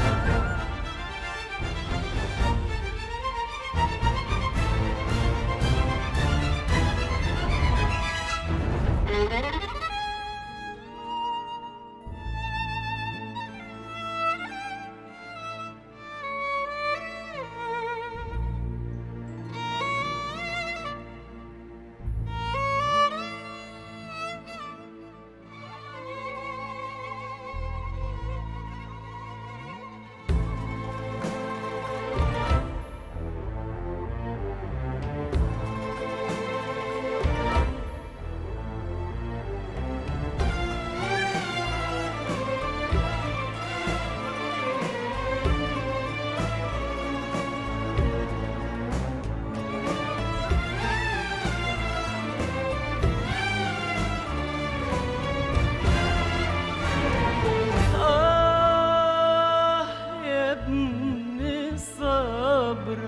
آه يا ابن الصبر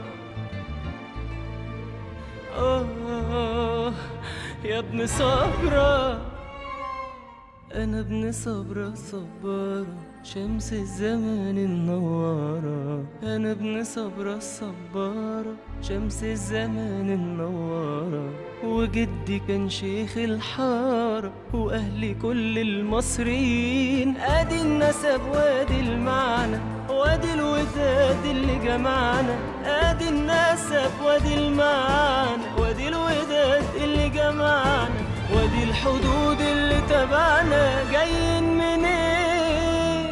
آه يا ابن صبرة أنا ابن صبرة صبارة شمس الزمان النوارة أنا ابن صبرة الصبارة شمس الزمان النوارة وجدي كان شيخ الحارة وأهلي كل المصريين أدي النسب وادي المعنى وادي الوداد اللي جمعنا ادي النسب وادي المعنى وادي الوداد اللي جمعنا وادي الحدود اللي تبعنا جايين منين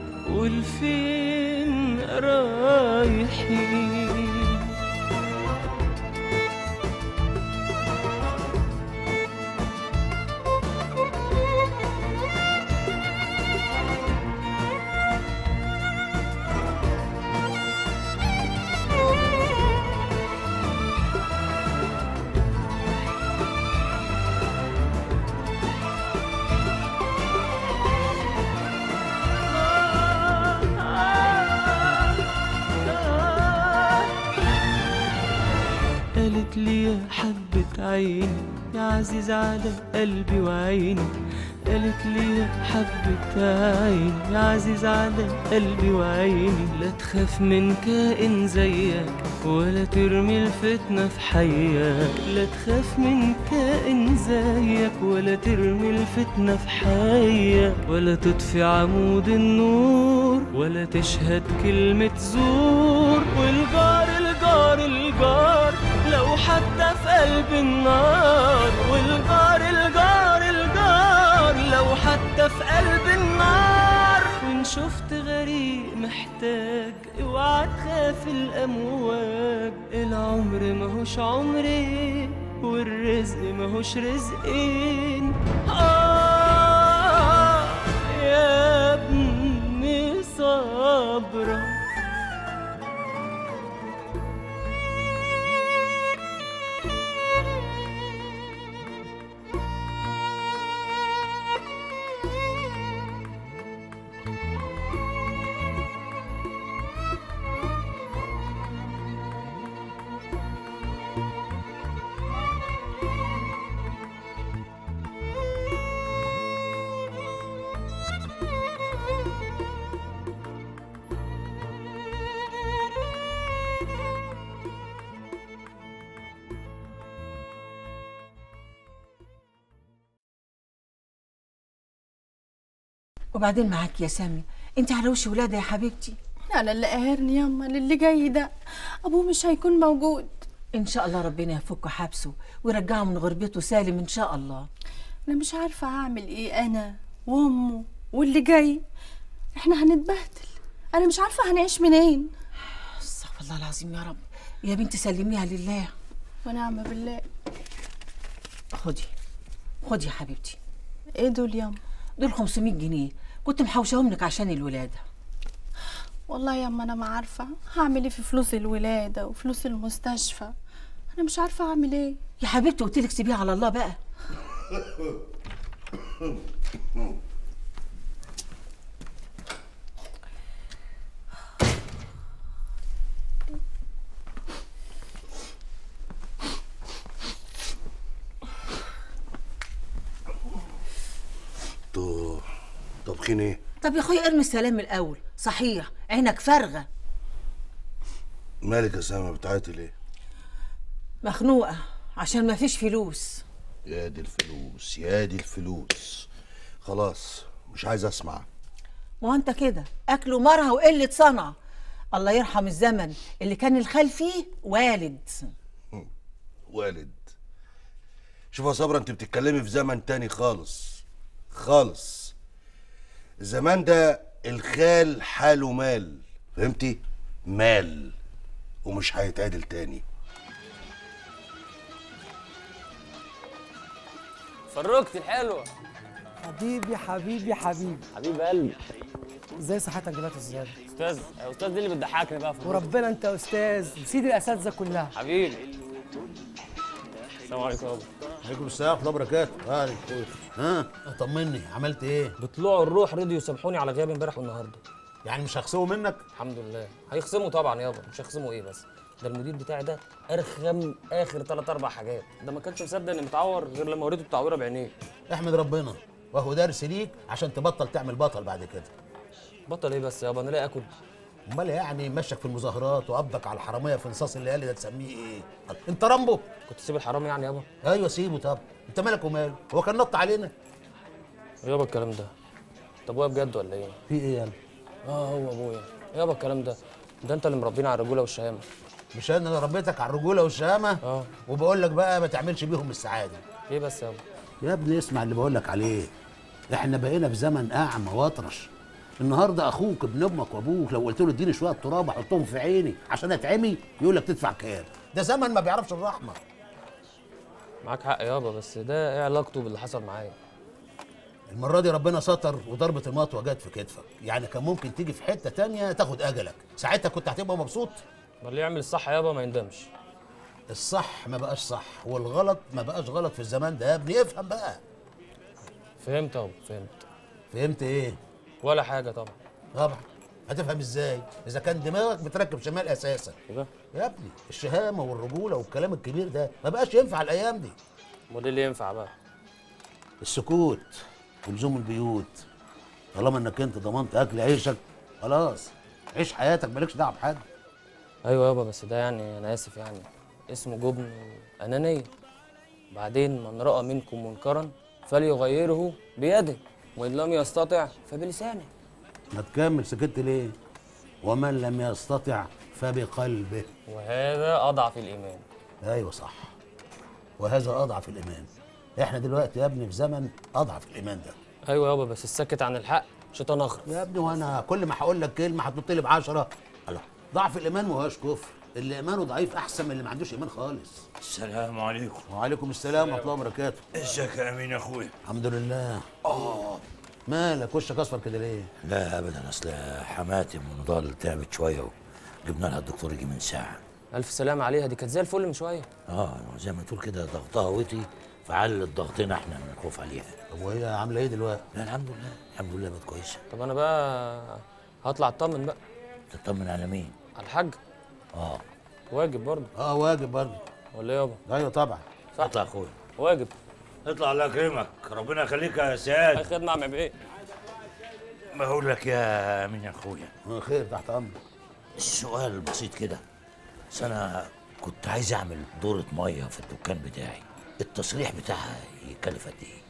والفين رايحين قالت لي يا حبة عيني يا عزيز على قلبي وعيني قالت لي يا حبة عيني يا عزيز على قلبي وعيني لا تخاف من كائن زيك ولا ترمي الفتنة في حياك لا تخاف من كائن زيك ولا ترمي الفتنة في حياك ولا تطفي عمود النور ولا تشهد كلمة زور والجار الجار الجار لو حتى في قلب النار والجار الجار الجار لو حتى في قلب النار وإن شفت غريق محتاج اوعى تخاف الأمواج العمر ماهوش عمري والرزق ماهوش رزقين آه يا ابني صبرا وبعدين معاك يا سامي انت على وش ولادة يا حبيبتي انا اللي قاهرني ياما للي جاي ده ابوه مش هيكون موجود ان شاء الله ربنا يفك حبسه ويرجعه من غربته سالم ان شاء الله انا مش عارفه هعمل ايه انا وامه واللي جاي احنا هنتبهدل انا مش عارفه هنعيش منين استغفر الله العظيم يا رب يا بنتي سلميها لله ونعم بالله خدي خدي يا حبيبتي ايه دول ياما دول 500 جنيه كنت محوشاهم لك عشان الولاده والله ياما انا ما عارفه هعمل ايه في فلوس الولاده وفلوس المستشفى انا مش عارفه اعمل ايه يا حبيبتي قلت لك سيبيها على الله بقى انتوا طابخين ايه؟ طب يا اخويا ارمي السلام من الاول صحيح عينك فارغه مالك يا سما بتعيطي ليه؟ مخنوقه عشان ما فيش فلوس يا دي الفلوس يا دي الفلوس خلاص مش عايز اسمع ما هو انت كده اكل ومرها وقله صنع الله يرحم الزمن اللي كان الخال فيه والد والد شوف يا صبرا انت بتتكلمي في زمن تاني خالص خالص الزمان ده الخال حاله مال فهمتي مال ومش هيتعدل تاني فرجتي الحلوه حبيبي حبيبي حبيبي حبيب قلبي ازاي صحتك دلوقتي يا استاذ استاذ يا استاذ دي اللي بتضحكني بقى في وربنا انت يا استاذ سيد الاساتذه كلها حبيبي السلام عليكم يابا عليكم السلام ورحمه الله وبركاته اهلا ها طمني عملت ايه بطلوع الروح رضيوا يسامحوني على غيابي امبارح والنهارده يعني مش هخسوه منك الحمد لله هيخصموا طبعا يابا مش هيخصموا ايه بس ده المدير بتاعي ده ارخم اخر ثلاث اربع حاجات ده ما كانش مصدق اني متعور غير لما وريته التعويره بعينيه احمد ربنا وهو درس ليك عشان تبطل تعمل بطل بعد كده بطل ايه بس يابا انا لاقي اكل امال يعني مشك في المظاهرات وقبضك على الحراميه في نصاص الليالي ده تسميه ايه انت رامبو كنت سيب الحرام يعني يابا ايوه سيبه طب انت مالك وماله هو كان نط علينا يابا الكلام ده طب ابويا بجد ولا ايه في ايه يعني اه هو ابويا يابا الكلام ده ده انت اللي مربينا على الرجوله والشهامه مش انا اللي ربيتك على الرجوله والشهامه اه وبقول لك بقى ما تعملش بيهم السعاده ليه بس يابا يا ابني اسمع اللي بقول لك عليه احنا بقينا في زمن اعمى واطرش النهارده اخوك ابن امك وابوك لو قلت له اديني شويه تراب احطهم في عيني عشان اتعمي يقول لك تدفع كام ده زمن ما بيعرفش الرحمه معاك حق يابا بس ده ايه علاقته باللي حصل معايا المره دي ربنا ستر وضربه المطوه جت في كتفك يعني كان ممكن تيجي في حته تانية تاخد اجلك ساعتها كنت هتبقى مبسوط ما اللي يعمل الصح يابا ما يندمش الصح ما بقاش صح والغلط ما بقاش غلط في الزمان ده يا ابني افهم بقى فهمت يابا فهمت فهمت ايه ولا حاجه طبعا طبعا هتفهم ازاي اذا كان دماغك بتركب شمال اساسا كده يا ابني الشهامه والرجوله والكلام الكبير ده ما بقاش ينفع الايام دي امال ايه اللي ينفع بقى السكوت ولزوم البيوت طالما انك انت ضمنت اكل عيشك خلاص عيش حياتك مالكش دعوه بحد ايوه يابا بس ده يعني انا اسف يعني اسمه جبن وانانيه بعدين من راى منكم منكرا فليغيره بيده وان لم يستطع فبلسانه ما تكمل سكت ليه ومن لم يستطع فبقلبه وهذا اضعف الايمان ايوه صح وهذا اضعف الايمان احنا دلوقتي يا ابني في زمن اضعف الايمان ده ايوه يابا بس السكت عن الحق شيطان اخر يا ابني وانا كل ما هقول لك كلمه هتنط لي بعشرة الله ضعف الايمان ما هوش كفر اللي ايمانه ضعيف احسن من اللي ما عندوش ايمان خالص السلام عليكم وعليكم السلام ورحمه الله وبركاته ازيك يا امين يا اخويا الحمد لله اه مالك وشك اصفر كده ليه لا ابدا اصل حماتي من ضال تعبت شويه وجبنا لها الدكتور يجي من ساعه الف سلام عليها دي كانت زي الفل من شويه اه زي ما تقول كده ضغطها وطي فعلت ضغطنا احنا من الخوف عليها طب وهي عامله ايه دلوقتي لا الحمد لله الحمد لله بقت كويسه طب انا بقى هطلع اطمن بقى تطمن على مين على الحاج اه واجب برضه اه واجب برضه ولا إيه يابا ايوه طبعا صح. اطلع يا اخويا واجب اطلع الله يكرمك ربنا يخليك يا سياد اي خدمه عم بايه ما اقول لك يا امين يا اخويا آه، خير تحت امرك السؤال بسيط كده بس انا كنت عايز اعمل دورة ميه في الدكان بتاعي التصريح بتاعها يكلف قد ايه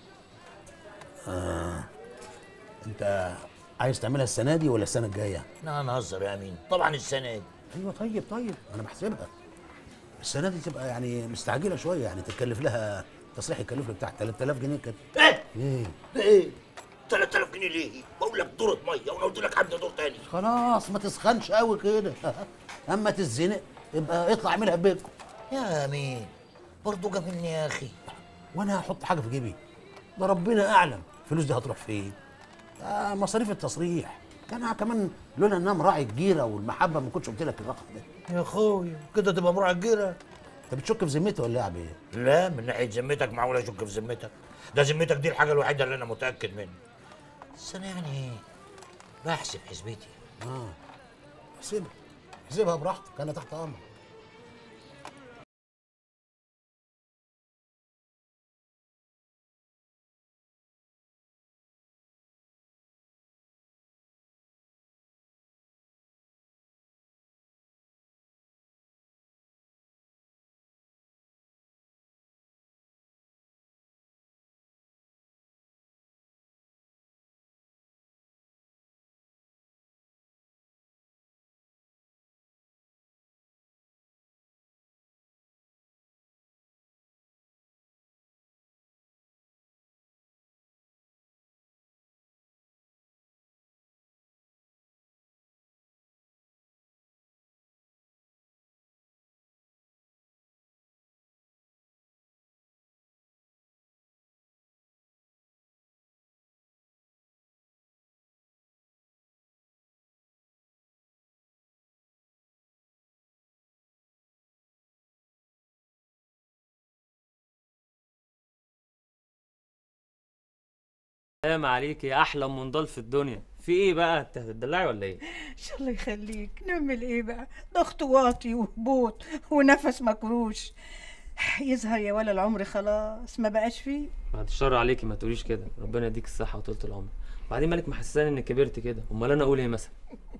انت عايز تعملها السنه دي ولا السنه الجايه لا نهزر يا امين طبعا السنه دي ايوه طيب طيب انا بحسبها السنه دي تبقى يعني مستعجله شويه يعني تكلف لها تصريح يكلف لك بتاع 3000 جنيه كده ايه ايه ده ايه 3000 جنيه ليه بقول لك دورة ميه وانا قلت لك عندي دور تاني خلاص ما تسخنش قوي كده اما تتزنق يبقى اطلع اعملها ببيتكم يا امين برضه جابني يا اخي وانا هحط حاجه في جيبي ده ربنا اعلم الفلوس دي هتروح فين آه مصاريف التصريح كان أنا كمان لولا ان انا مراعي الجيره والمحبه ما كنتش قلت لك الرقم ده يا اخويا كده تبقى مراعي الجيره انت بتشك في ذمتي ولا ايه يا عبيه لا من ناحيه ذمتك معقول اشك في ذمتك ده ذمتك دي الحاجه الوحيده اللي انا متاكد منها بس انا يعني بحسب حسبتي اه احسبها احسبها براحتك انا تحت امرك سلام عليك يا احلى منضال في الدنيا في ايه بقى انت بتدلعي ولا ايه ان شاء الله يخليك نعمل ايه بقى ضغط واطي وهبوط ونفس مكروش يظهر يا ولا العمر خلاص ما بقاش فيه بعد الشر عليكي ما تقوليش كده ربنا يديك الصحه وطولة العمر بعدين مالك محسساني انك كبرت كده امال انا اقول ايه مثلا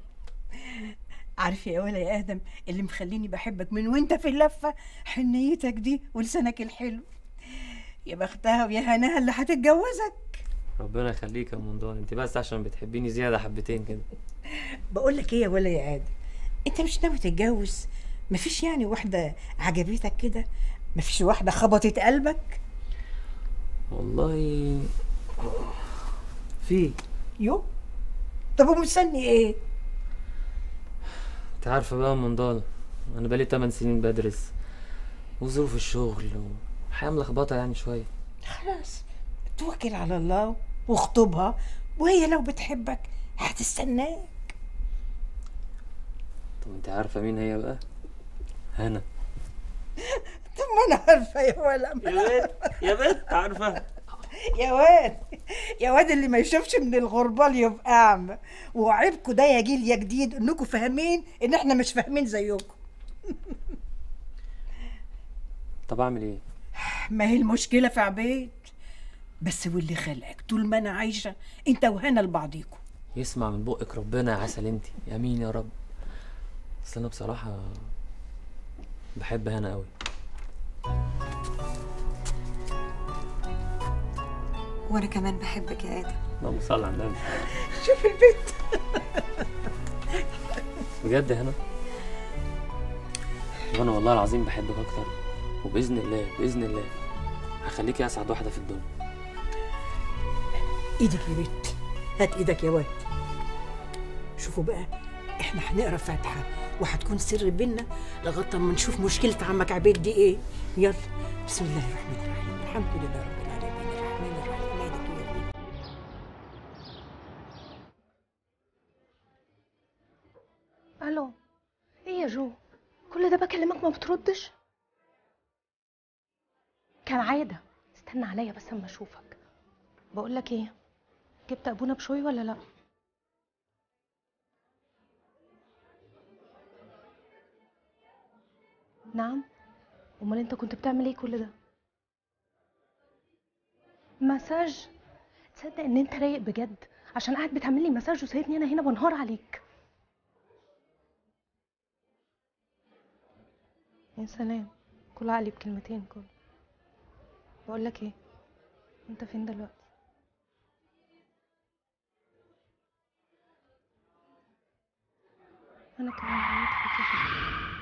عارف يا ولا يا ادم اللي مخليني بحبك من وانت في اللفه حنيتك دي ولسانك الحلو يا بختها ويا هناها اللي هتتجوزك ربنا يخليك يا منضال انت بس عشان بتحبيني زياده حبتين كده بقول لك ايه يا ولا يا ادم انت مش ناوي تتجوز مفيش يعني واحده عجبتك كده مفيش واحده خبطت قلبك والله في يو طب ومستني ايه انت عارفه بقى يا منضال انا بقالي 8 سنين بدرس وظروف الشغل وحياه ملخبطه يعني شويه خلاص توكل على الله واخطبها وهي لو بتحبك هتستناك طب انت عارفه مين هي بقى هنا طب ما انا عارفه يا ولا يا بنت يا بنت عارفه يا واد يا واد اللي ما يشوفش من الغربال يبقى اعمى وعيبكوا ده يا جيل يا جديد انكم فاهمين ان احنا مش فاهمين زيكم طب اعمل ايه ما هي المشكله في عبيد بس واللي خلقك طول ما انا عايشه انت وهنا لبعضيكوا يسمع من بقك ربنا يا عسل انت يمين يا رب بس انا بصراحه بحب هنا قوي وانا كمان بحبك يا ادم اللهم صل على النبي شوف البيت بجد يا هنا وانا والله العظيم بحبك اكتر وباذن الله باذن الله هخليكي اسعد واحده في الدنيا ايدك يا بنت هات ايدك يا واد شوفوا بقى احنا هنقرا فاتحه وهتكون سر بينا لغايه ما نشوف مشكله عمك عبيد دي ايه يلا بسم الله الرحمن الرحيم الحمد لله رب العالمين الرحمن الرحيم مالك يوم الدين الو ايه يا جو كل ده بكلمك ما بتردش كان عاده استنى عليا بس اما اشوفك بقول لك ايه جبت ابونا بشوي ولا لا نعم امال انت كنت بتعمل ايه كل ده مساج تصدق ان انت رايق بجد عشان قاعد بتعمل لي مساج وسايبني انا هنا بنهار عليك يا سلام كل عقلي بكلمتين كل بقول لك ايه انت فين دلوقتي انا كمان هموت فيك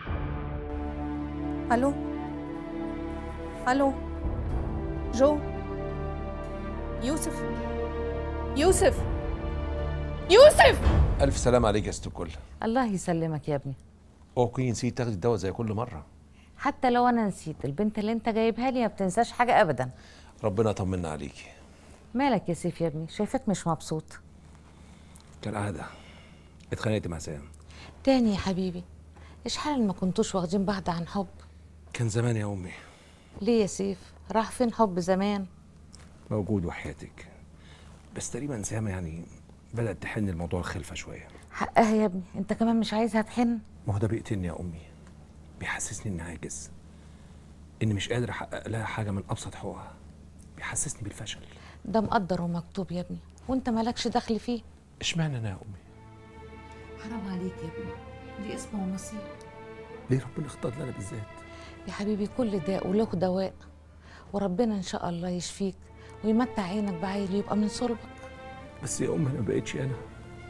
الو الو جو يوسف يوسف يوسف ألف سلام عليك يا ست الكل الله يسلمك يا ابني اوكي نسيت تاخدي الدواء زي كل مرة حتى لو انا نسيت البنت اللي انت جايبها لي ما بتنساش حاجه ابدا ربنا يطمنا عليكي مالك يا سيف يا ابني شايفك مش مبسوط كالعادة اتخانقت مع سام تاني يا حبيبي ايش حال ما كنتوش واخدين بعض عن حب كان زمان يا أمي ليه يا سيف راح فين حب زمان موجود وحياتك بس تقريبا سام يعني بدأت تحن الموضوع الخلفة شوية حقها يا ابني انت كمان مش عايزها تحن ما هو ده بيقتلني يا أمي بيحسسني إني عاجز إني مش قادر أحقق لها حاجة من أبسط حقوقها بيحسسني بالفشل ده مقدر ومكتوب يا ابني وانت مالكش دخل فيه اشمعنى أنا يا أمي حرام عليك يا ابني دي اسمه ونصيب ليه ربنا اختار لنا بالذات يا حبيبي كل داء وله دواء وربنا ان شاء الله يشفيك ويمتع عينك بعيل يبقى من صلبك بس يا أمي أنا ما بقتش أنا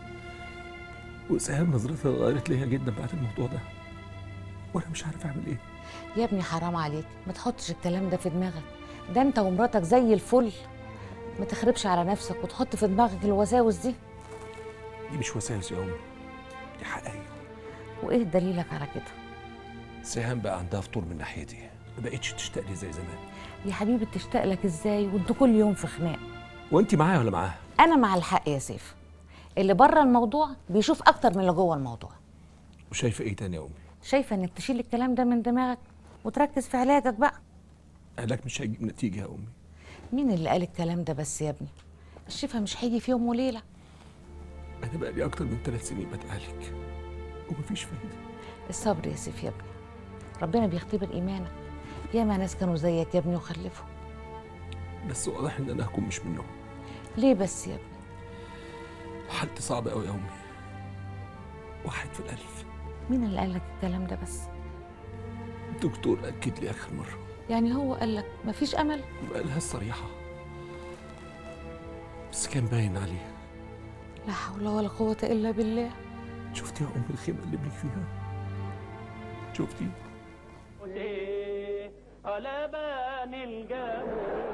وسهام نظرتها اتغيرت ليا جدا بعد الموضوع ده وأنا مش عارف أعمل إيه يا ابني حرام عليك ما تحطش الكلام ده في دماغك ده انت ومراتك زي الفل ما تخربش على نفسك وتحط في دماغك الوساوس دي دي مش وساوس يا أمي دي حقائق وايه دليلك على كده سهام بقى عندها فطور من ناحيتي ما بقتش تشتاق لي زي زمان يا حبيبي تشتاق لك ازاي وانتوا كل يوم في خناق وانت معايا ولا معاها انا مع الحق يا سيف اللي بره الموضوع بيشوف اكتر من اللي جوه الموضوع وشايفه ايه تاني يا امي شايفه انك تشيل الكلام ده من دماغك وتركز في علاجك بقى علاج مش هيجيب نتيجه يا امي مين اللي قال الكلام ده بس يا ابني الشفا مش هيجي في يوم وليله انا بقالي اكتر من ثلاث سنين بتعالج ومفيش فايده الصبر يا سيف يا ابني ربنا بيختبر ايمانك ياما ناس كانوا زيك يا ابني وخلفوا بس واضح ان انا هكون مش منهم ليه بس يا ابني حالتي صعبه قوي يا امي واحد في الالف مين اللي قال لك الكلام ده بس الدكتور اكد لي اخر مره يعني هو قال لك مفيش امل وقالها الصريحه بس كان باين عليه لا حول ولا قوه الا بالله شفتي يا ام الخيمه اللي ابنك فيها شفتي على بان الجاموس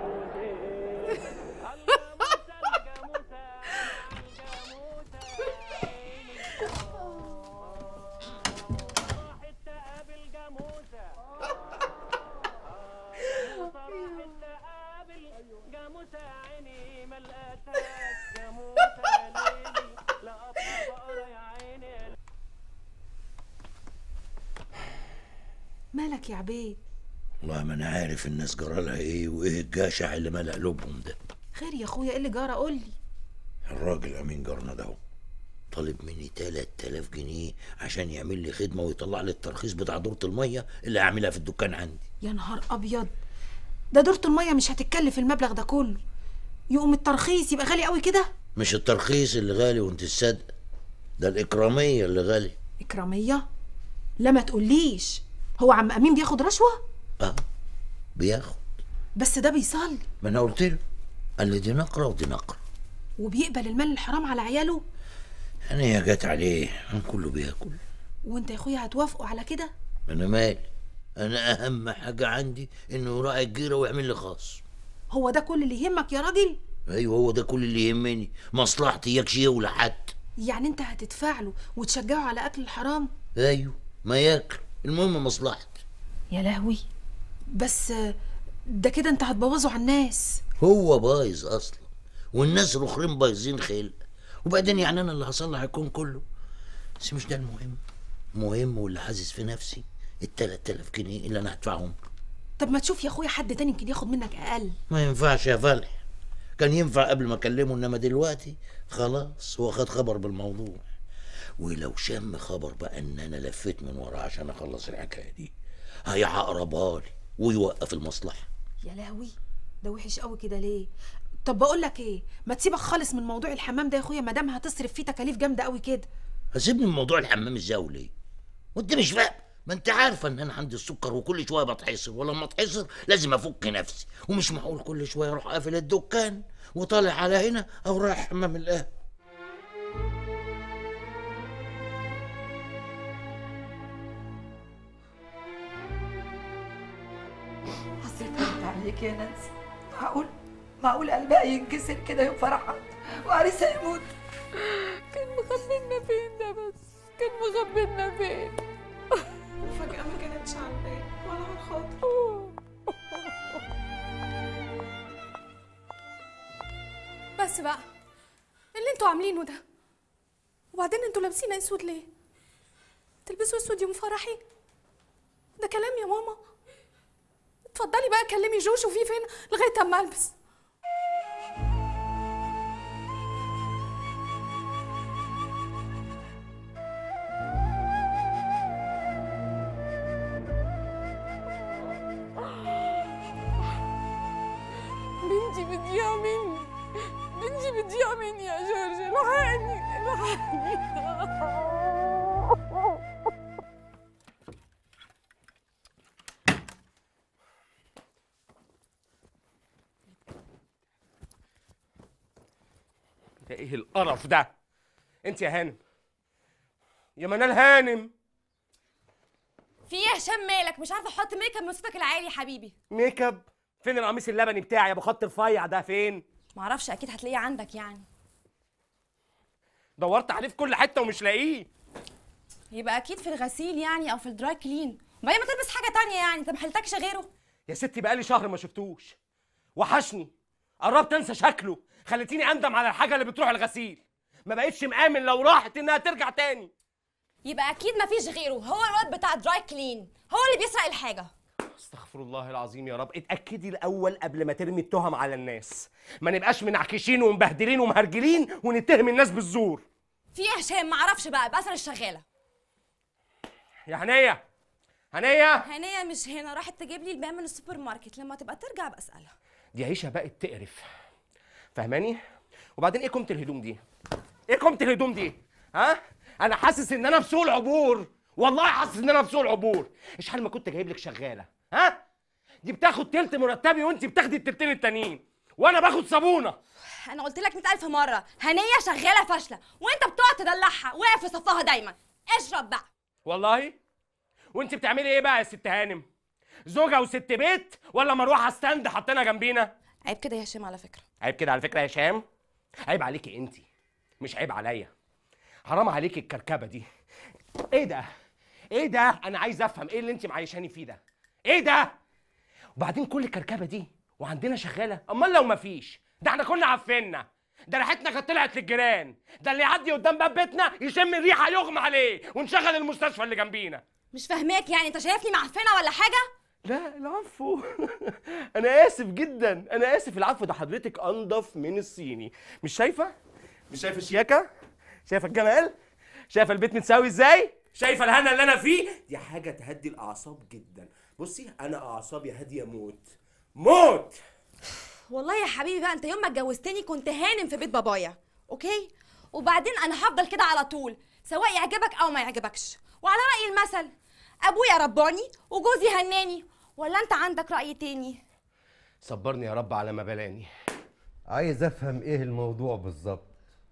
مالك يا عبيد والله ما انا عارف الناس جرالها ايه وايه الجشع اللي ملأ قلوبهم ده خير يا اخويا ايه اللي جرى قول لي الراجل امين جارنا ده هو طالب مني 3000 جنيه عشان يعمل لي خدمه ويطلع لي الترخيص بتاع دورة الميه اللي هعملها في الدكان عندي يا نهار ابيض ده دورة المية مش هتتكلف المبلغ ده كله يقوم الترخيص يبقى غالي قوي كده مش الترخيص اللي غالي وانت تصدق ده الاكراميه اللي غالي إكرامية لا ما تقوليش هو عم أمين بياخد رشوة اه بياخد بس ده بيصلي ما انا قلت له قال لي دي نقره ودي نقره وبيقبل المال الحرام على عياله انا هي جت عليه كله بياكل وانت يا اخويا هتوافقوا على كده انا مالي انا اهم حاجه عندي انه يراعي الجيره ويعمل لي خاص هو ده كل اللي يهمك يا راجل ايوه هو ده كل اللي يهمني مصلحتي يكشي ولا حد يعني انت هتدفع له وتشجعه على اكل الحرام ايوه ما ياكل المهم مصلحتي يا لهوي بس ده كده انت هتبوظه على الناس هو بايظ اصلا والناس الاخرين بايظين خلق وبعدين يعني انا اللي هصلح الكون كله بس مش ده المهم مهم واللي حاسس في نفسي ال 3000 جنيه اللي انا هدفعهم طب ما تشوف يا اخويا حد تاني يمكن ياخد منك اقل ما ينفعش يا فلح كان ينفع قبل ما اكلمه انما دلوقتي خلاص هو خد خبر بالموضوع ولو شم خبر بقى ان انا لفيت من وراه عشان اخلص الحكايه دي هيعقربها لي ويوقف المصلحه يا لهوي ده وحش قوي كده ليه طب بقول لك ايه ما تسيبك خالص من موضوع الحمام ده يا اخويا ما دام هتصرف فيه تكاليف جامده قوي كده هسيبني من موضوع الحمام الزاوي ليه وانت مش فاهم ما انت عارفه ان انا عندي السكر وكل شويه بتحصر ولما اتحصر لازم افك نفسي ومش معقول كل شويه اروح قافل الدكان وطالع على هنا او رايح حمام القهوه حسيت عليك يا نانسي معقول معقول قلبها ينكسر كده يوم فرحها وعريسها يموت كان مخبينا فين ده بس كان مخبينا فين وفجأة ما كانتش على البال ولا على الخاطر بس بقى اللي انتوا عاملينه ده وبعدين انتوا لابسين اسود ليه تلبسوا اسود يوم فرحي ده كلام يا ماما اتفضلي بقى كلمي جو شوفيه فين لغايه اما البس بنتي بتضيع مني بنتي بتضيع مني يا جورج الحقني الحقني ده ايه القرف ده انت يا هانم يا منال هانم في ايه يا هشام مالك مش عارفه احط ميك اب من صوتك العالي يا حبيبي ميك اب فين القميص اللبني بتاعي يا ابو خط رفيع ده فين معرفش اكيد هتلاقيه عندك يعني دورت عليه في كل حته ومش لاقيه يبقى اكيد في الغسيل يعني او في الدراي كلين وبعدين ما تلبس حاجه تانية يعني انت محلتكش غيره يا ستي بقالي شهر ما شفتوش وحشني قربت انسى شكله خلتيني اندم على الحاجه اللي بتروح الغسيل ما بقتش مآمن لو راحت انها ترجع تاني يبقى اكيد ما فيش غيره هو الواد بتاع دراي كلين هو اللي بيسرق الحاجه استغفر الله العظيم يا رب اتاكدي الاول قبل ما ترمي التهم على الناس ما نبقاش منعكشين ومبهدلين ومهرجلين ونتهم الناس بالزور في ايه يا هشام معرفش بقى بسأل الشغاله يا هنيه هنيه هنيه مش هنا راحت تجيب لي البيع من السوبر ماركت لما تبقى ترجع بسألها دي عيشه بقت تقرف فاهماني وبعدين ايه كومه الهدوم دي ايه كومه الهدوم دي ها انا حاسس ان انا في سوق العبور والله حاسس ان انا في سوق العبور اشحال ما كنت جايب لك شغاله ها دي بتاخد تلت مرتبي وانت بتاخدي التلتين التانيين وانا باخد صابونه انا قلت لك 100000 مره هنيه شغاله فاشله وانت بتقعد تدلعها واقف في صفها دايما اشرب بقى والله وانت بتعملي ايه بقى يا ست هانم زوجه وست بيت ولا مروحه ستاند حاطينها جنبينا عيب كده يا هشام على فكره عيب كده على فكره يا هشام عيب عليكي انت مش عيب عليا حرام عليكي الكركبه دي ايه ده ايه ده انا عايز افهم ايه اللي انت معيشاني فيه ده ايه ده وبعدين كل الكركبه دي وعندنا شغاله امال لو مفيش ده احنا كنا عفنا ده ريحتنا كانت طلعت للجيران ده اللي يعدي قدام باب بيتنا يشم الريحه يغمى عليه ونشغل المستشفى اللي جنبينا مش فاهماك يعني انت شايفني معفنه ولا حاجه لا العفو انا اسف جدا انا اسف العفو ده حضرتك انضف من الصيني مش شايفه مش شايفه الشياكه شايفه الجمال شايفه البيت متساوي ازاي شايفه الهنا اللي انا فيه دي حاجه تهدي الاعصاب جدا بصي انا اعصابي هاديه موت موت والله يا حبيبي بقى انت يوم ما اتجوزتني كنت هانم في بيت بابايا اوكي وبعدين انا هفضل كده على طول سواء يعجبك او ما يعجبكش وعلى راي المثل ابويا رباني وجوزي هناني ولا انت عندك راي تاني صبرني يا رب على ما بلاني عايز افهم ايه الموضوع بالظبط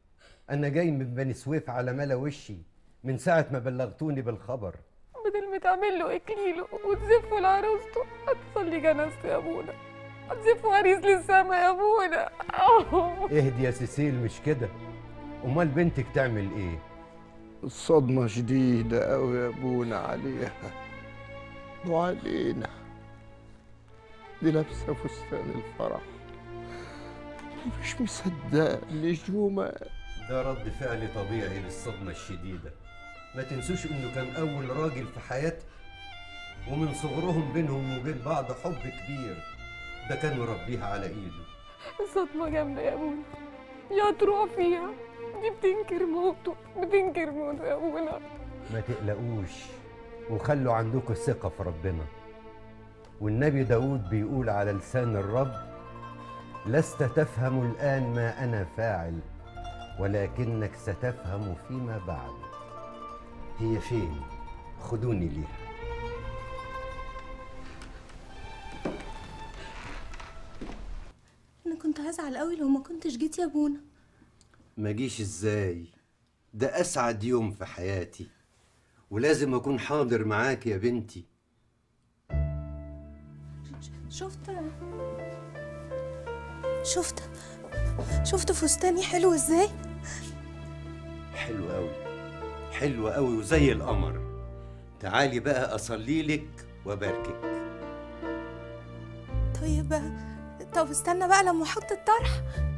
انا جاي من بني سويف على ملا وشي من ساعه ما بلغتوني بالخبر بدل ما تعمل له اكليله وتزفه لعروسته هتصلي جنازته يا ابونا هتزفه عريس للسما يا ابونا اهدي يا سيسيل مش كده امال بنتك تعمل ايه الصدمة شديدة أوي يا أبونا عليها وعلينا دي لابسة فستان الفرح مش مصدقة نجومة ده رد فعل طبيعي للصدمه الشديده ما تنسوش انه كان اول راجل في حياتها ومن صغرهم بينهم وبين بعض حب كبير ده كان مربيها على ايده الصدمة جامدة يا ابونا يا تروح فيها دي بتنكر موته بتنكر موته يا ابونا ما تقلقوش وخلوا عندكم الثقة في ربنا والنبي داود بيقول على لسان الرب لست تفهم الآن ما أنا فاعل ولكنك ستفهم فيما بعد هي فين؟ خدوني ليها انا كنت هزعل قوي لو ما كنتش جيت يا ابونا ما جيش ازاي ده أسعد يوم في حياتي ولازم أكون حاضر معاك يا بنتي شفت شفت شفت فستاني حلو ازاي حلو قوي حلو قوي وزي القمر تعالي بقى أصلي لك وأباركك طيب طب استنى بقى لما احط الطرح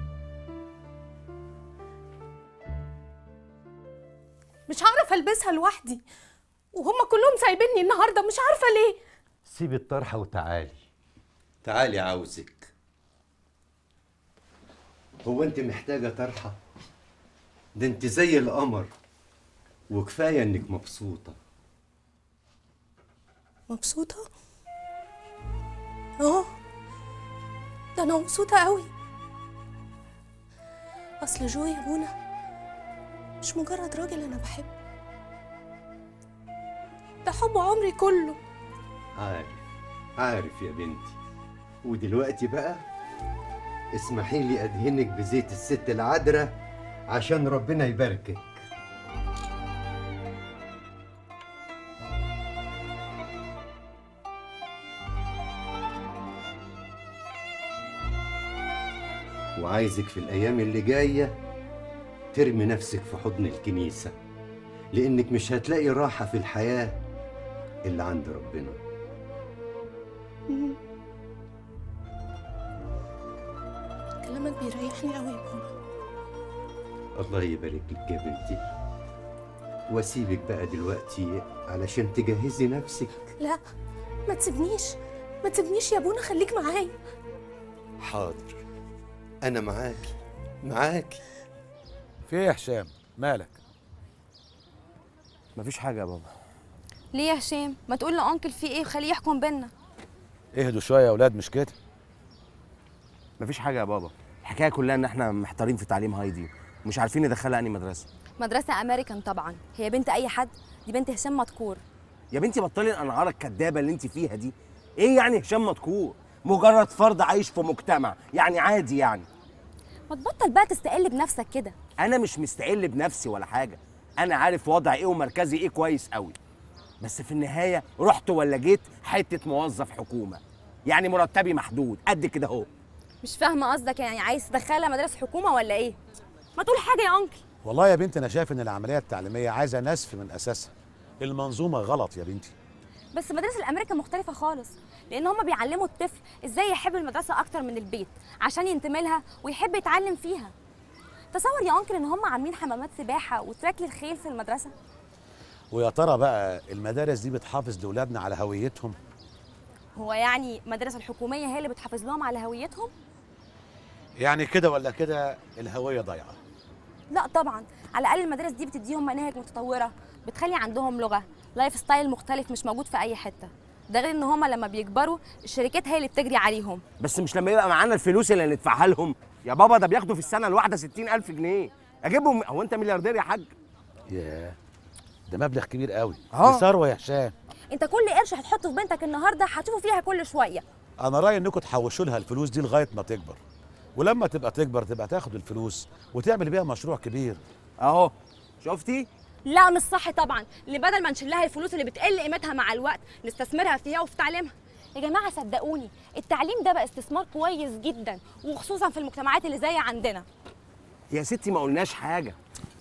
مش هعرف البسها لوحدي وهم كلهم سايبيني النهارده مش عارفه ليه سيبي الطرحة وتعالي تعالي عاوزك هو انت محتاجة طرحة ده انت زي القمر وكفاية انك مبسوطة مبسوطه اه ده انا مبسوطه قوي اصل جو يا ابونا مش مجرد راجل انا بحبه ده حب عمري كله عارف عارف يا بنتي ودلوقتي بقى اسمحي لي ادهنك بزيت الست العذراء عشان ربنا يباركك وعايزك في الايام اللي جايه ترمي نفسك في حضن الكنيسه لانك مش هتلاقي راحه في الحياه الا عند ربنا مم. كلامك بيريحني قوي يا ابونا الله يبارك لك يا بنتي واسيبك بقى دلوقتي علشان تجهزي نفسك لا ما تسيبنيش ما تسيبنيش يا ابونا خليك معايا حاضر انا معاكي معاكي في ايه يا هشام مالك مفيش حاجه يا بابا ليه يا هشام ما تقول لانكل في ايه وخليه يحكم بينا اهدوا شويه يا اولاد مش كده مفيش حاجه يا بابا الحكايه كلها ان احنا محتارين في تعليم هايدي ومش عارفين ندخلها انهي مدرسه مدرسه امريكان طبعا هي بنت اي حد دي بنت هشام مذكور يا بنتي بطلي الانعاره الكدابه اللي انت فيها دي ايه يعني هشام مذكور مجرد فرد عايش في مجتمع يعني عادي يعني ما تبطل بقى تستقل بنفسك كده انا مش مستقل بنفسي ولا حاجه انا عارف وضعي ايه ومركزي ايه كويس قوي بس في النهايه رحت ولا جيت حته موظف حكومه يعني مرتبي محدود قد كده اهو مش فاهمه قصدك يعني عايز تدخلها مدرسه حكومه ولا ايه ما تقول حاجه يا انكل والله يا بنتي انا شايف ان العمليه التعليميه عايزه نسف من اساسها المنظومه غلط يا بنتي بس مدارس الامريكا مختلفه خالص لان هم بيعلموا الطفل ازاي يحب المدرسه اكتر من البيت عشان ينتمي لها ويحب يتعلم فيها تصور يا انكل ان هم عاملين حمامات سباحه وتراك للخيل في المدرسه ويا ترى بقى المدارس دي بتحافظ لاولادنا على هويتهم هو يعني المدارس الحكوميه هي اللي بتحافظ لهم على هويتهم يعني كده ولا كده الهويه ضايعه لا طبعا على الاقل المدارس دي بتديهم مناهج متطوره بتخلي عندهم لغه لايف ستايل مختلف مش موجود في اي حته ده غير ان هم لما بيكبروا الشركات هي اللي بتجري عليهم بس مش لما يبقى معانا الفلوس اللي ندفعها لهم يا بابا ده بياخدوا في السنه الواحده 60000 جنيه اجيبهم هو انت ملياردير يا حاج ياه ده مبلغ كبير قوي آه. دي ثروه يا هشام انت كل قرش هتحطه في بنتك النهارده هتشوفه فيها كل شويه انا رايي انكم تحوشوا لها الفلوس دي لغايه ما تكبر ولما تبقى تكبر تبقى تاخد الفلوس وتعمل بيها مشروع كبير اهو شفتي لا مش صح طبعا اللي بدل ما نشيل لها الفلوس اللي بتقل قيمتها مع الوقت نستثمرها فيها وفي تعليمها يا جماعه صدقوني التعليم ده بقى استثمار كويس جدا وخصوصا في المجتمعات اللي زي عندنا يا ستي ما قلناش حاجه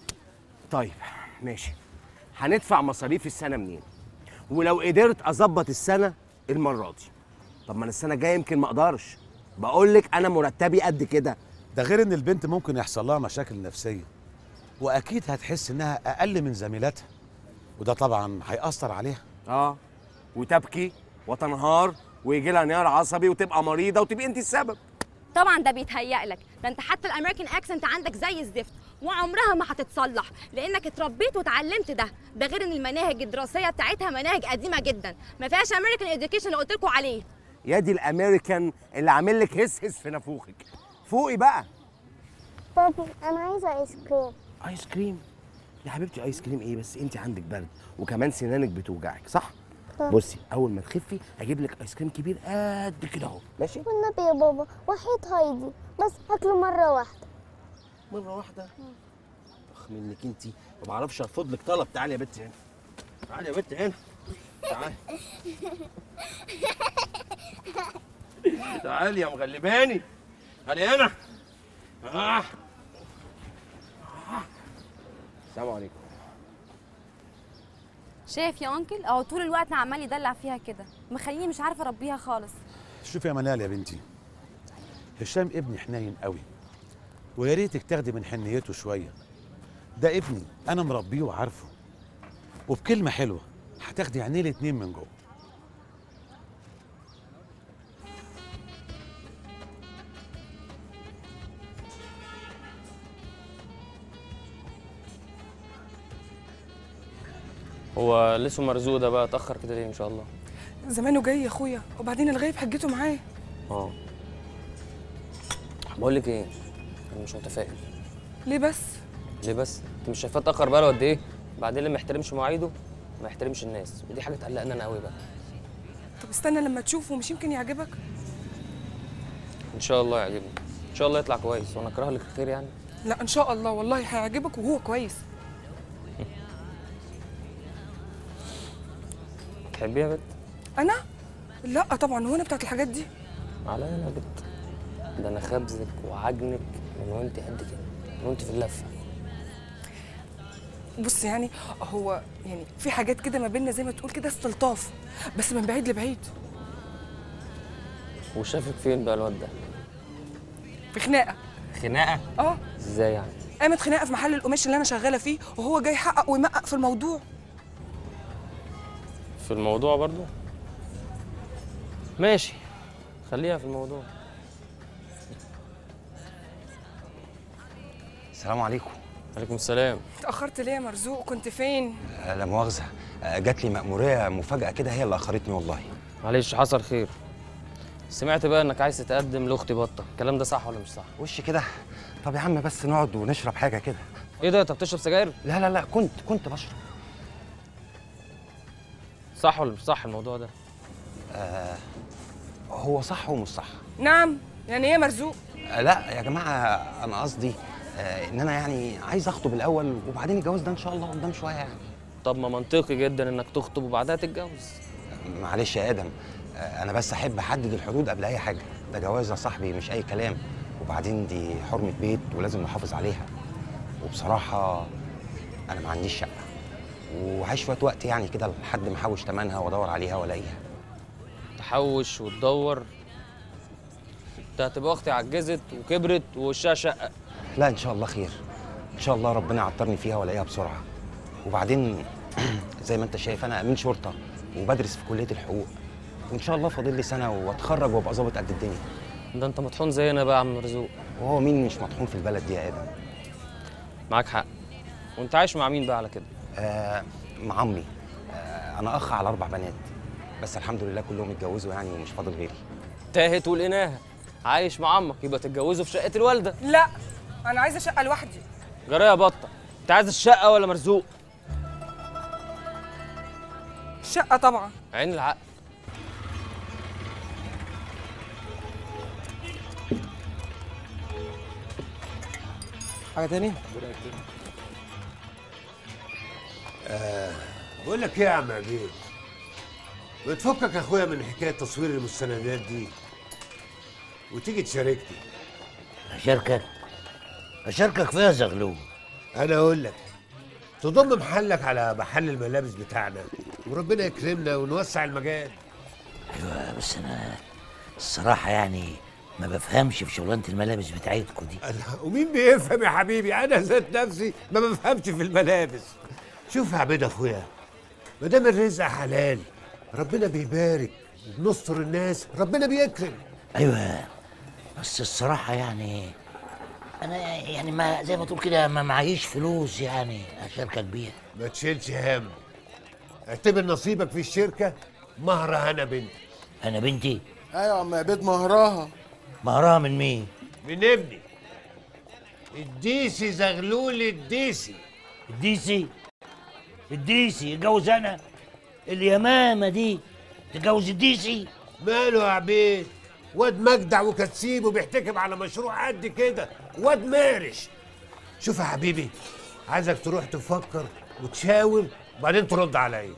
طيب ماشي هندفع مصاريف السنه منين ولو قدرت اظبط السنه المره دي طب ما انا السنه الجايه يمكن ما اقدرش بقول لك انا مرتبي قد كده ده غير ان البنت ممكن يحصل لها مشاكل نفسيه واكيد هتحس انها اقل من زميلاتها وده طبعا هيأثر عليها اه وتبكي وتنهار ويجي لها انهيار عصبي وتبقى مريضه وتبقي انت السبب طبعا ده بيتهيأ لك ده انت حتى الامريكان اكسنت عندك زي الزفت وعمرها ما هتتصلح لانك اتربيت وتعلمت ده ده غير ان المناهج الدراسيه بتاعتها مناهج قديمه جدا ما فيهاش امريكان اديوكيشن اللي قلت لكم عليه يا دي الامريكان اللي عامل لك هس هس في نافوخك فوقي بقى بابي انا عايزه ايس كريم ايس كريم يا حبيبتي ايس كريم ايه بس انت عندك برد وكمان سنانك بتوجعك صح آه. بصي اول ما تخفي هجيب لك ايس كريم كبير قد كده اهو ماشي والنبي يا بابا وحيد هايدي بس هاكله مره واحده مره واحده اخ منك انت ما بعرفش ارفض لك طلب تعالي يا بنت هنا تعالي يا بنت هنا تعالي تعالي يا مغلباني تعالي هنا آه. السلام عليكم شايف يا انكل اهو طول الوقت عمال يدلع فيها كده مخليني مش عارفه اربيها خالص شوف يا منال يا بنتي هشام ابني حنين قوي ويا ريتك تاخدي من حنيته شويه ده ابني انا مربيه وعارفه وبكلمه حلوه هتاخدي عينيه الاتنين من جوه هو لسه مرزوق ده بقى اتاخر كده ليه ان شاء الله زمانه جاي يا اخويا وبعدين الغايب حجته معاه اه بقول لك ايه انا مش متفائل ليه بس ليه بس انت مش شايفاه اتاخر بقى له قد ايه بعدين اللي ما يحترمش مواعيده ما يحترمش الناس ودي حاجه تقلقني انا قوي بقى طب استنى لما تشوفه مش يمكن يعجبك ان شاء الله يعجبني ان شاء الله يطلع كويس وانا اكره لك الخير يعني لا ان شاء الله والله هيعجبك وهو كويس تحبيها يا بت انا لا طبعا هو انا بتاعت الحاجات دي عليا انا يا بت ده انا خبزك وعجنك من وانت قد كده من وانت في اللفه بص يعني هو يعني في حاجات كده ما بيننا زي ما تقول كده استلطاف بس من بعيد لبعيد وشافك فين بقى الواد ده في خناقه خناقه اه ازاي يعني قامت خناقه في محل القماش اللي انا شغاله فيه وهو جاي يحقق ويمقق في الموضوع في الموضوع برضو ماشي خليها في الموضوع السلام عليكم عليكم السلام اتاخرت ليه يا مرزوق كنت فين آه، لا مؤاخذة آه، جات لي مأمورية مفاجأة كده هي اللي أخرتني والله معلش حصل خير سمعت بقى انك عايز تتقدم لاختي بطه الكلام ده صح ولا مش صح وش كده طب يا عم بس نقعد ونشرب حاجة كده ايه ده انت بتشرب سجاير لا لا لا كنت كنت بشرب صح ولا مش صح الموضوع ده آه هو صح ومش صح نعم يعني ايه يا مرزوق آه لا يا جماعة أنا قصدي آه إن أنا يعني عايز أخطب الأول وبعدين الجواز ده إن شاء الله قدام شوية يعني طب ما منطقي جدا انك تخطب وبعدها تتجوز معلش يا ادم آه، انا بس احب احدد الحدود قبل اي حاجه ده جواز يا صاحبي مش اي كلام وبعدين دي حرمه بيت ولازم نحافظ عليها وبصراحه انا ما عنديش شقه وعايش شويه وقت يعني كده لحد ما احوش تمنها وادور عليها والاقيها تحوش وتدور انت هتبقى اختي عجزت وكبرت ووشها شقه لا ان شاء الله خير ان شاء الله ربنا يعطرني فيها والاقيها بسرعه وبعدين زي ما انت شايف انا امين شرطه وبدرس في كليه الحقوق وان شاء الله فاضل لي سنه واتخرج وابقى ظابط قد الدنيا ده انت مطحون زينا بقى يا عم مرزوق وهو مين مش مطحون في البلد دي يا ادم معاك حق وانت عايش مع مين بقى على كده آه مع عمي آه انا اخ على اربع بنات بس الحمد لله كلهم اتجوزوا يعني ومش فاضل غيري تاهت ولقيناها عايش مع عمك يبقى تتجوزوا في شقه الوالده لا انا عايزه شقه لوحدي جرى يا بطه انت عايز الشقه ولا مرزوق شقه طبعا عين العقل حاجه تاني آه بقول لك ايه يا عم عبيد بتفكك يا اخويا من حكايه تصوير المستندات دي وتيجي تشاركني اشاركك اشاركك فيها زغلول انا اقول لك تضم محلك على محل الملابس بتاعنا وربنا يكرمنا ونوسع المجال ايوه بس انا الصراحه يعني ما بفهمش في شغلانه الملابس بتاعتكم دي ومين بيفهم يا حبيبي انا ذات نفسي ما بفهمش في الملابس شوف يا عبيد اخويا ما دام الرزق حلال ربنا بيبارك وبنستر الناس ربنا بيكرم ايوه بس الصراحه يعني انا يعني ما زي ما تقول كده ما معيش فلوس يعني اشاركك بيها ما تشيلش هم اعتبر نصيبك في الشركه مهر انا بنتي انا بنتي ايوه يا عم عبيد مهرها مهرها من مين من ابني الديسي زغلول الديسي الديسي الديسي يتجوز انا اليمامه دي تتجوز الديسي ماله يا عبيد واد مجدع وكتسيب وبيحتكم على مشروع قد كده واد مارش شوف يا حبيبي عايزك تروح تفكر وتشاور وبعدين ترد عليا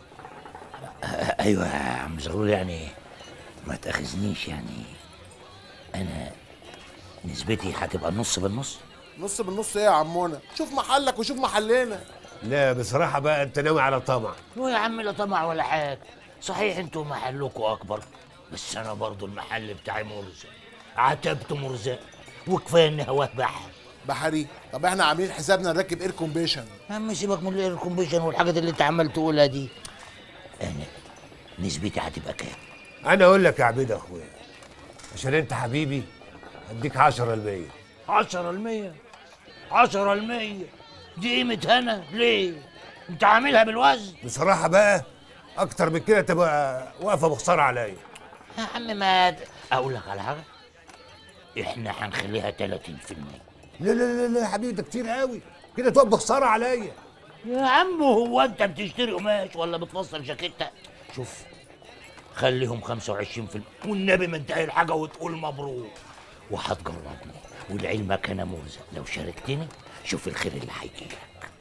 ايوه يا عم زغلول يعني ما تاخذنيش يعني انا نسبتي هتبقى النص بالنص نص بالنص ايه يا عمونا شوف محلك وشوف محلنا لا بصراحه بقى انت ناوي على طمع هو يا عم لا طمع ولا حاجه صحيح انتوا محلكم اكبر بس انا برضو المحل بتاعي مرزق عتبت مرزق وكفايه ان هواه بحر بحري طب احنا عاملين حسابنا نركب اير كومبيشن يا عم سيبك من الاير كومبيشن والحاجات اللي انت عمال تقولها دي انا نسبتي هتبقى كام انا اقول لك يا عبيد اخويا عشان انت حبيبي هديك 10 المية 10 المية 10 المية دي قيمة هنا ليه؟ انت عاملها بالوزن بصراحه بقى اكتر من كده تبقى واقفه بخساره عليا يا عم ما اقول لك على حاجة احنا هنخليها 30% لا لا لا لا يا حبيبي ده كتير قوي كده تبقى بخساره عليا يا عم هو انت بتشتري قماش ولا بتفصل جاكيتة شوف خليهم 25% والنبي ما انتهي الحاجة وتقول مبروك وهتجربني ولعلمك انا مرزق لو شاركتني شوف الخير اللي هيجيلك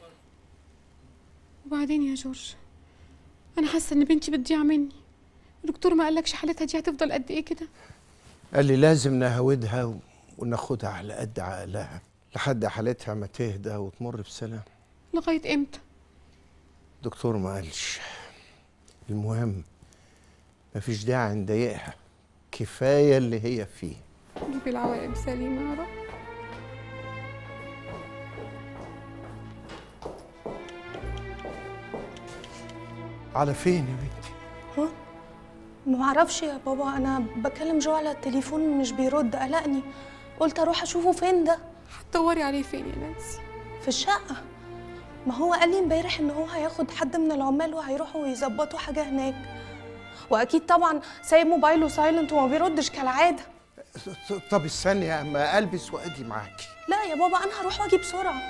وبعدين يا جورج انا حاسه ان بنتي بتضيع مني الدكتور ما قالكش حالتها دي هتفضل قد ايه كده قال لي لازم نهودها و- وناخدها على قد عقلها لحد حالتها ما تهدى وتمر بسلام لغايه امتى دكتور ما قالش المهم مفيش داعي نضايقها كفايه اللي هي فيه جيب العواقب سليمه يا رب على فين يا بنتي ها ما اعرفش يا بابا انا بكلم جو على التليفون مش بيرد قلقني قلت اروح اشوفه فين ده هتدوري عليه فين يا نانسي في الشقه ما هو قال لي امبارح ان هو هياخد حد من العمال وهيروحوا يظبطوا حاجه هناك واكيد طبعا سايب موبايله سايلنت وما بيردش كالعاده طب استني اما البس واجي معاكي لا يا بابا انا هروح واجي بسرعه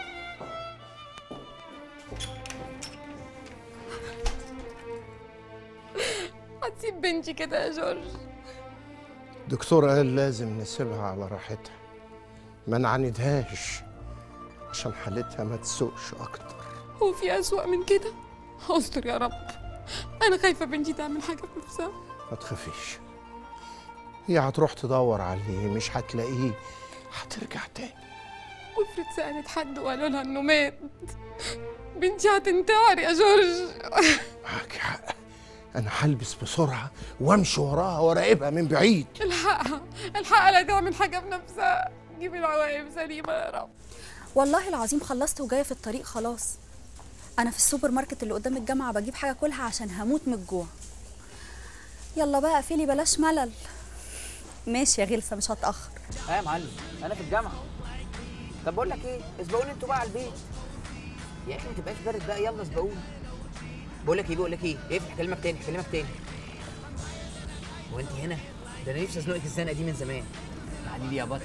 هتسيب بنتي كده يا جورج الدكتور قال لازم نسيبها على راحتها ما نعاندهاش عشان حالتها ما تسوقش اكتر هو في أسوأ من كده استر يا رب انا خايفه بنتي تعمل حاجه في نفسها ما تخافيش هي هتروح تدور عليه مش هتلاقيه هترجع تاني وافرض سالت حد وقالوا لها انه مات بنتي هتنتحر يا جورج معاكي حق انا هلبس بسرعه وامشي وراها وراقبها من بعيد الحقها الحقها لا تعمل حاجه بنفسها جيب العواقب سليمه يا رب والله العظيم خلصت وجايه في الطريق خلاص انا في السوبر ماركت اللي قدام الجامعه بجيب حاجه كلها عشان هموت من الجوع يلا بقى اقفلي بلاش ملل ماشي يا غلسه مش هتاخر اه يا معلم انا في الجامعه طب بقول لك ايه اسبقوني انتوا بقى على البيت يا اخي ما تبقاش بارد بقى يلا اسبقوني بقول لك ايه بقول لك ايه اقفل هكلمك تاني هكلمك تاني هو انت هنا ده انا نفسي ازنقك الزنقه دي من زمان تعالي لي يا بطه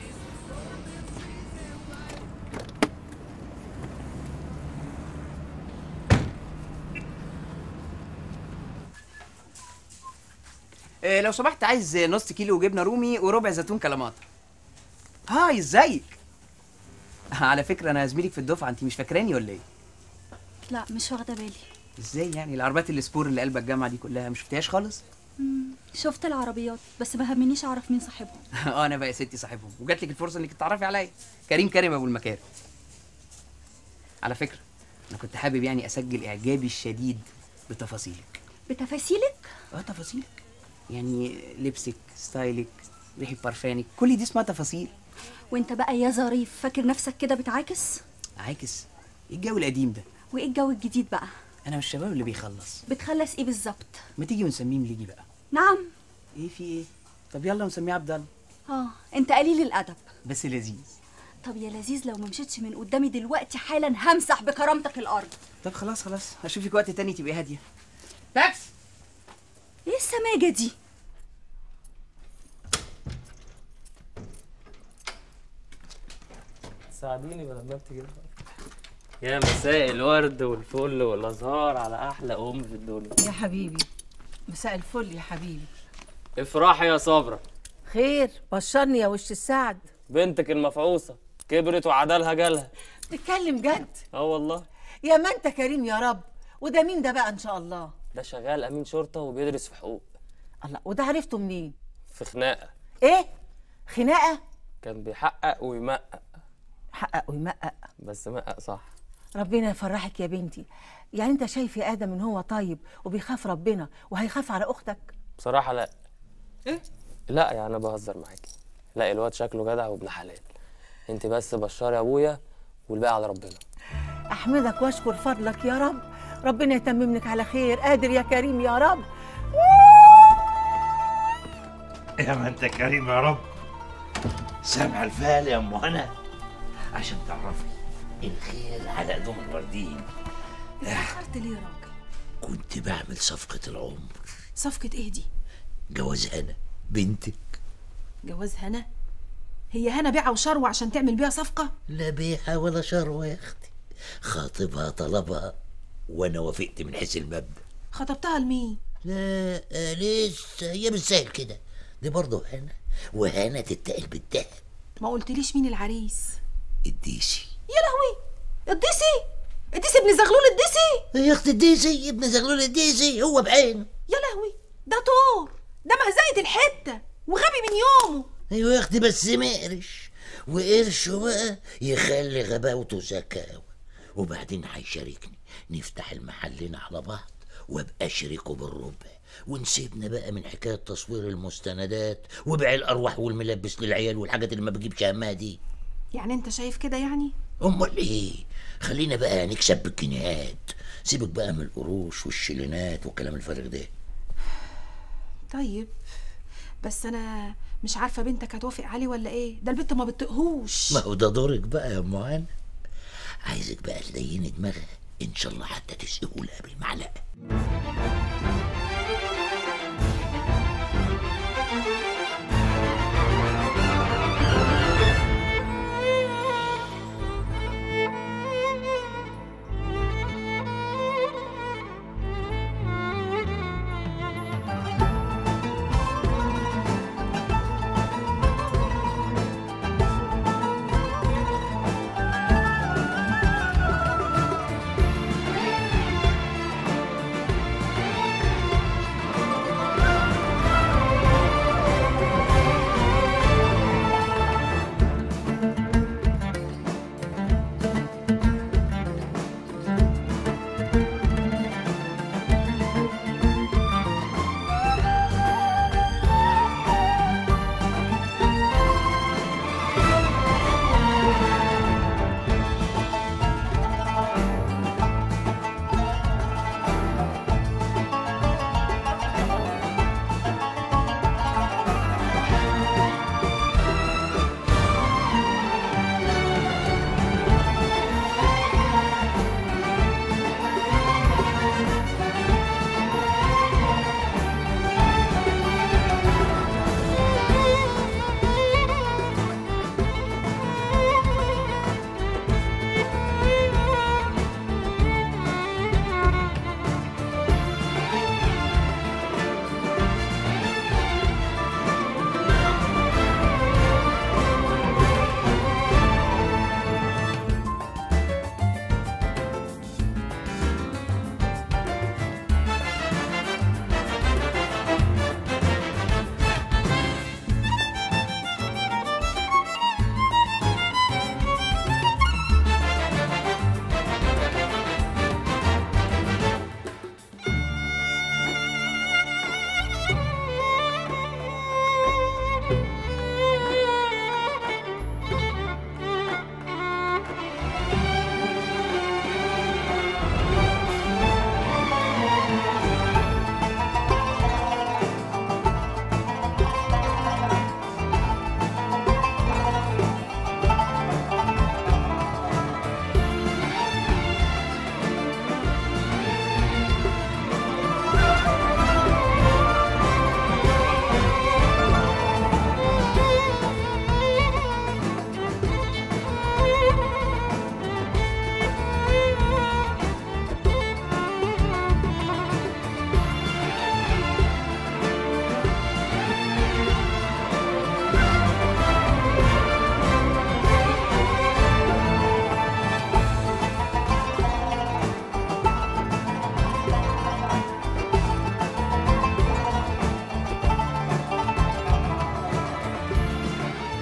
إيه لو سمحت عايز نص كيلو جبنه رومي وربع زيتون كلاماتا هاي ازيك على فكره انا زميلك في الدفعه انت مش فاكراني ولا ايه لا مش واخده بالي ازاي يعني العربيات السبور اللي قلب الجامعه دي كلها مش شفتهاش خالص مم، شفت العربيات بس ما همنيش اعرف مين صاحبهم اه انا بقى يا ستي صاحبهم وجات لك الفرصه انك تتعرفي عليا كريم كريم ابو المكارم على فكره انا كنت حابب يعني اسجل اعجابي الشديد بتفاصيلك بتفاصيلك اه تفاصيلك يعني لبسك ستايلك ريحه برفانك كل دي اسمها تفاصيل وانت بقى يا ظريف فاكر نفسك كده بتعاكس عاكس ايه الجو القديم ده وايه الجو الجديد بقى انا مش الشباب اللي بيخلص بتخلص ايه بالظبط ما تيجي ونسميه مليجي بقى نعم ايه في ايه طب يلا ونسميه عبد الله اه انت قليل الادب بس لذيذ طب يا لذيذ لو ما مشيتش من قدامي دلوقتي حالا همسح بكرامتك الارض طب خلاص خلاص هشوفك وقت تاني تبقي هاديه تاكس ايه السماجه دي ساعديني بدل ما انت كده يا مساء الورد والفل والازهار على احلى ام في الدنيا يا حبيبي مساء الفل يا حبيبي افرحي يا صبرا خير بشرني يا وش السعد بنتك المفعوصه كبرت وعدالها جالها تتكلم جد اه والله يا ما انت كريم يا رب وده مين ده بقى ان شاء الله ده شغال امين شرطه وبيدرس في حقوق الله وده عرفته منين في خناقه ايه خناقه كان بيحقق ويمقق حقق ويمقق بس مقق صح ربنا يفرحك يا بنتي يعني انت شايف يا ادم ان هو طيب وبيخاف ربنا وهيخاف على اختك بصراحه لا ايه لا يعني انا بهزر معاكي لا الواد شكله جدع وابن حلال انت بس بشري ابويا والباقي على ربنا احمدك واشكر فضلك يا رب ربنا يتمم لك على خير قادر يا كريم يا رب يا ما انت كريم يا رب سامع الفال يا ام هنا عشان تعرفي الخير على قدوم الوردين اتأخرت ليه يا راجل كنت بعمل صفقة العمر صفقة ايه دي جواز هنا بنتك جواز هنا هي هنا بيعة وشروة عشان تعمل بيها صفقة لا بيعة ولا شروة يا اختي خاطبها طلبها وانا وافقت من حيث المبدأ خطبتها لمين لا آه، لسه هي بالسهل كده دي برضه هنا وهنا تتقل بالدهب ما قلتليش مين العريس الديسي يا لهوي الديسي الديسي ابن زغلول الديسي يا اختي الديسي ابن زغلول الديسي هو بعينه يا لهوي ده طور ده مهزقة الحتة وغبي من يومه ايوه يا اختي بس مقرش وقرشه بقى يخلي غباوته زكاوة وبعدين هيشاركني نفتح المحلين على بعض وابقى شريكه بالربع ونسيبنا بقى من حكايه تصوير المستندات وبيع الارواح والملبس للعيال والحاجات اللي ما بجيبش همها دي يعني انت شايف كده يعني امال ايه خلينا بقى نكسب بالجنيهات سيبك بقى من القروش والشيلينات والكلام الفارغ ده طيب بس انا مش عارفه بنتك هتوافق عليه ولا ايه ده البنت ما بتطقهوش ما هو ده دورك بقى يا ام هانة عايزك بقى تليني دماغها ان شاء الله حتى تسقيه لها بالمعلقه